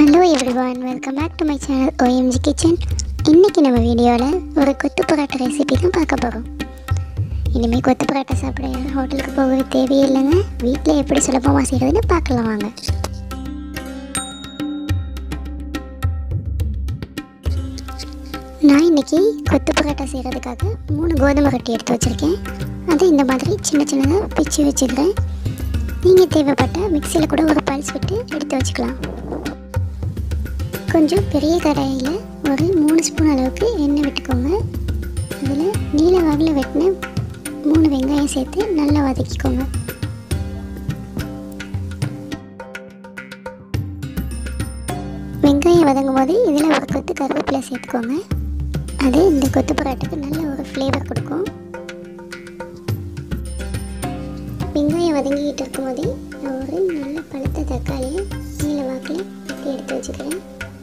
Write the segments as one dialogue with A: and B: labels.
A: hello everyone welcome back to my channel OMG kitchen இன்றைக்கி நம்ம வீடியோவில் ஒரு கொத்து பரோட்டா ரெசிபி தான் பார்க்க போகிறோம் இனிமேல் கொத்து பரோட்டா சாப்பிட யாரும் ஹோட்டலுக்கு போக தேவையே இல்லைங்க வீட்டில் எப்படி சுலபமாக செய்கிறதுன்னு பார்க்கலாம் வாங்க நான் இன்றைக்கி கொத்து பரோட்டா செய்கிறதுக்காக மூணு கோதுமை ரொட்டி எடுத்து வச்சுருக்கேன் அதை இந்த மாதிரி சின்ன சின்னதாக பிச்சு வச்சுக்கிறேன் நீங்கள் தேவைப்பட்ட மிக்சியில் கூட ஒரு பல்ஸ் விட்டு எடுத்து வச்சுக்கலாம் கொஞ்சம் பெரிய கடாயில் ஒரு மூணு ஸ்பூன் அளவுக்கு எண்ணெய் விட்டுக்கோங்க அதில் நீல வாகில் வெட்டின மூணு வெங்காயம் சேர்த்து நல்லா வதக்கிக்கோங்க வெங்காயம் வதங்கும் போது இதில் ஒரு கொத்து கருவேப்பிலை சேர்த்துக்கோங்க அது இந்த கொத்து பரோட்டாக்கு நல்ல ஒரு ஃப்ளேவர் கொடுக்கும் வெங்காயம் வதங்கிக்கிட்டு இருக்கும்போதே நான் ஒரு நல்ல பழுத்த தக்காளியை நீல வாக்கில் வெட்டி எடுத்து வச்சுக்கிறேன்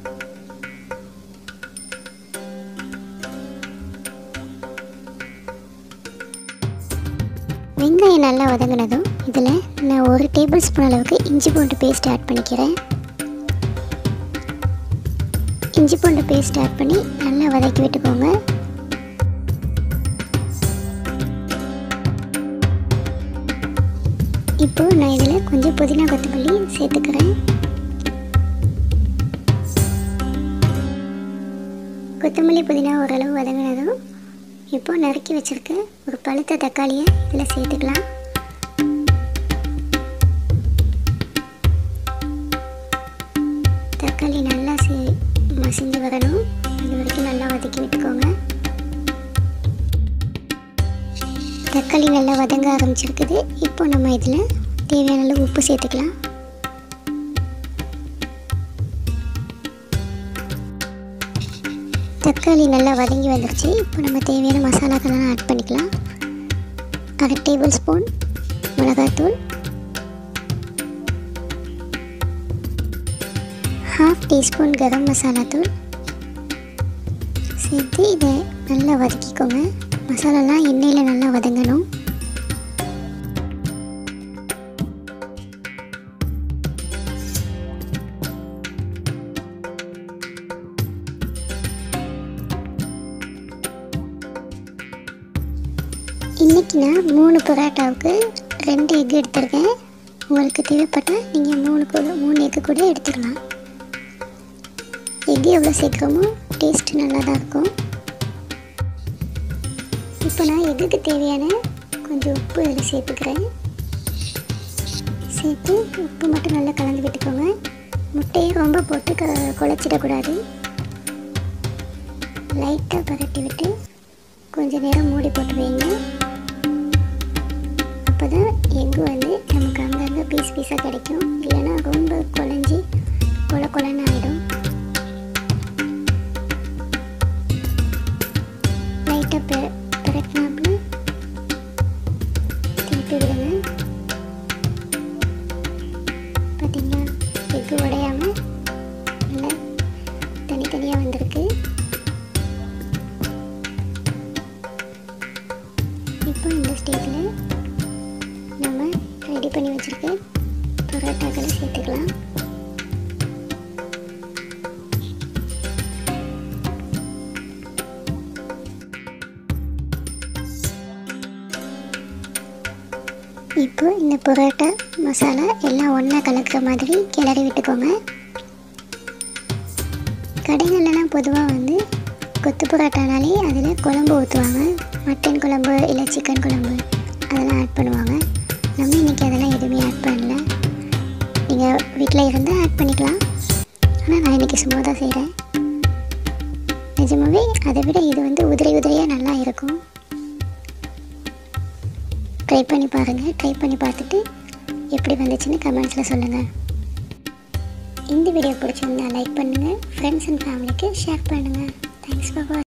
A: வெங்காயம் நல்லா வதங்கினதும் இதில் நான் ஒரு டேபிள் ஸ்பூன் அளவுக்கு இஞ்சி பூண்டு பேஸ்ட் ஆட் பண்ணிக்கிறேன் இஞ்சி பூண்டு பேஸ்ட் ஆட் பண்ணி நல்லா வதக்கி விட்டுக்கோங்க இப்போ நான் இதில் கொஞ்சம் புதினா கொத்தமல்லி சேர்த்துக்கிறேன் கொத்தமல்லி புதினா ஓரளவு வதங்கினதும் இப்போ நறுக்கி வச்சுருக்க ஒரு பழுத்த தக்காளியை இதில் சேர்த்துக்கலாம் தக்காளி நல்லா சே மசிஞ்சு வரணும் அது வரைக்கும் நல்லா வதக்கி விட்டுக்கோங்க தக்காளி நல்லா வதங்க ஆரம்பிச்சிருக்குது இப்போ நம்ம இதில் தேவையான அளவு உப்பு சேர்த்துக்கலாம் தக்காளி நல்லா வதங்கி வந்துருச்சு இப்போ நம்ம தேவையான மசாலாக்கள்லாம் ஆட் பண்ணிக்கலாம் அரை டேபிள் ஸ்பூன் மிளகாத்தூள் ஹாஃப் டீஸ்பூன் கரம் மசாலா தூள் சேர்த்து இதை நல்லா வதக்கிக்கோங்க மசாலாலாம் எண்ணெயில் நல்லா வதங்கணும் இன்றைக்கி நான் மூணு பரோட்டாவுக்கு ரெண்டு எக் எடுத்திருக்கேன் உங்களுக்கு தேவைப்பட்டால் நீங்கள் மூணு கூட மூணு எக்கு கூட எடுத்துக்கலாம் எக் எவ்வளோ சேர்க்குறோமோ டேஸ்ட்டு நல்லா தான் இருக்கும் இப்போ நான் எக்குக்கு தேவையான கொஞ்சம் உப்பு அதில் சேர்த்துக்கிறேன் சேர்த்து உப்பு மட்டும் நல்லா கலந்து விட்டுக்கோங்க முட்டையை ரொம்ப போட்டு க குழச்சிடக்கூடாது லைட்டாக பரட்டி விட்டு கொஞ்சம் நேரம் மூடி போட்டு வைங்க அப்போ தான் எக்கு வந்து நமக்கு அங்கங்கே பீஸ் பீஸாக கிடைக்கும் இல்லைன்னா ரொம்ப குழஞ்சி கொல கொலன்னு ஆகிடும் லைட்டாக பெ பெரட்டினாப்புல திருப்பி விடுங்க பார்த்தீங்களா எக்கு உடையாமல் நல்லா தனித்தனியாக வந்திருக்கு இப்போ இந்த ஸ்டேஜில் நம்ம ரெடி பண்ணி வச்சுருக்க பரோட்டாக்களை சேர்த்துக்கலாம் இப்போ இந்த பரோட்டா மசாலா எல்லாம் ஒன்றா கலக்கிற மாதிரி கிளறி விட்டுக்கோங்க கடைகள்லாம் பொதுவாக வந்து கொத்து பரோட்டானாலே அதில் குழம்பு ஊற்றுவாங்க மட்டன் குழம்பு இல்லை சிக்கன் குழம்பு அதெல்லாம் ஆட் பண்ணுவாங்க நம்ம இன்றைக்கி அதெல்லாம் எதுவுமே ஆட் பண்ணல நீங்கள் வீட்டில் இருந்தால் ஆட் பண்ணிக்கலாம் ஆனால் நான் இன்றைக்கி சும்மா தான் செய்கிறேன் நிஜமாகவே அதை விட இது வந்து உதிரி உதிரியாக நல்லா இருக்கும் ட்ரை பண்ணி பாருங்கள் ட்ரை பண்ணி பார்த்துட்டு எப்படி வந்துச்சுன்னு கமெண்ட்ஸில் சொல்லுங்கள் இந்த வீடியோ பிடிச்சிருந்தா லைக் பண்ணுங்கள் ஃப்ரெண்ட்ஸ் அண்ட் ஃபேமிலிக்கு ஷேர் பண்ணுங்கள் தேங்க்ஸ் ஃபார்